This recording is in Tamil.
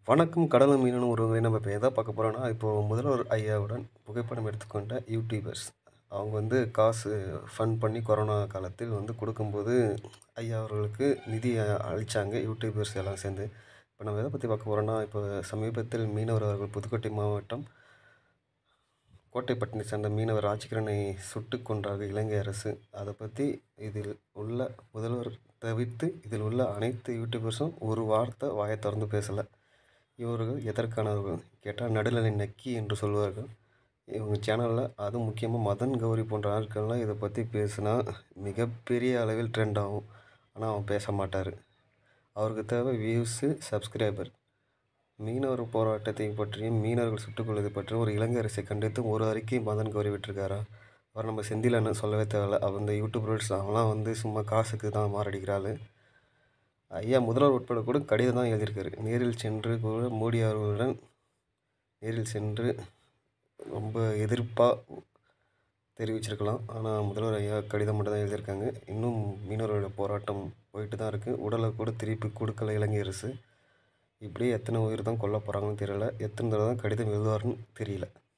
வணக்கம் கடலும் மீனனும் உறவுகளை நம்ம இப்போ எதை பார்க்க போகிறோன்னா இப்போது முதல்வர் ஐயாவுடன் புகைப்படம் எடுத்துக்கொண்ட யூடியூபர்ஸ் அவங்க வந்து காசு ஃபண்ட் பண்ணி கொரோனா காலத்தில் வந்து கொடுக்கும்போது ஐயா அவர்களுக்கு நிதி அளித்தாங்க யூடியூபர்ஸ் எல்லாம் சேர்ந்து இப்போ நம்ம எதை பற்றி பார்க்க போகிறோன்னா இப்போ சமீபத்தில் மீனவர் அவர்கள் புதுக்கோட்டை மாவட்டம் கோட்டைப்பட்டினை சேர்ந்த மீனவர் ராஜகிரனை சுட்டு கொன்றார்கள் இலங்கை அரசு அதை பற்றி இதில் உள்ள முதல்வர் தவிர்த்து இதில் உள்ள அனைத்து யூடியூபர்ஸும் ஒரு வார்த்தை வாயை திறந்து பேசலை இவர்கள் எதற்கானவர்கள் கேட்டால் நடுநிலை நக்கி என்று சொல்வார்கள் இவங்க சேனலில் அதுவும் முக்கியமாக மதன் கௌரி போன்ற ஆட்கள்லாம் இதை பற்றி பேசினா மிகப்பெரிய அளவில் ட்ரெண்ட் ஆகும் ஆனால் அவன் பேச மாட்டார் அவருக்கு தேவை வியூஸு சப்ஸ்கிரைபர் மீனவர் போராட்டத்தை பற்றியும் மீனவர்கள் சுட்டுக்கொள்வதை பற்றியும் ஒரு இலங்கை அரசை கண்டித்து ஒரு அறிக்கை மதன் கௌரி விட்டுருக்காரா அவர் நம்ம செந்திலன்னு சொல்லவே தேவையில்ல அவர் இந்த யூடியூபர்ஸ் அவங்களாம் வந்து சும்மா காசுக்கு தான் மாரடிக்கிறாள் ஐயா முதல்வர் உட்பட கூட கடிதம் தான் எழுதியிருக்காரு நேரில் சென்று கூட மோடி அவர்களுடன் நேரில் சென்று ரொம்ப எதிர்ப்பாக தெரிவிச்சிருக்கலாம் ஆனால் முதல்வர் ஐயா கடிதம் மட்டும் தான் எழுதியிருக்காங்க இன்னும் மீனவர்களோட போராட்டம் போயிட்டு தான் இருக்குது உடலை கூட திருப்பி கொடுக்கல இலங்கை அரசு இப்படியே எத்தனை உயிர் தான் கொல்ல போகிறாங்கன்னு தெரியல எத்தனை தடவை தான் கடிதம் எழுதுவார்னு தெரியல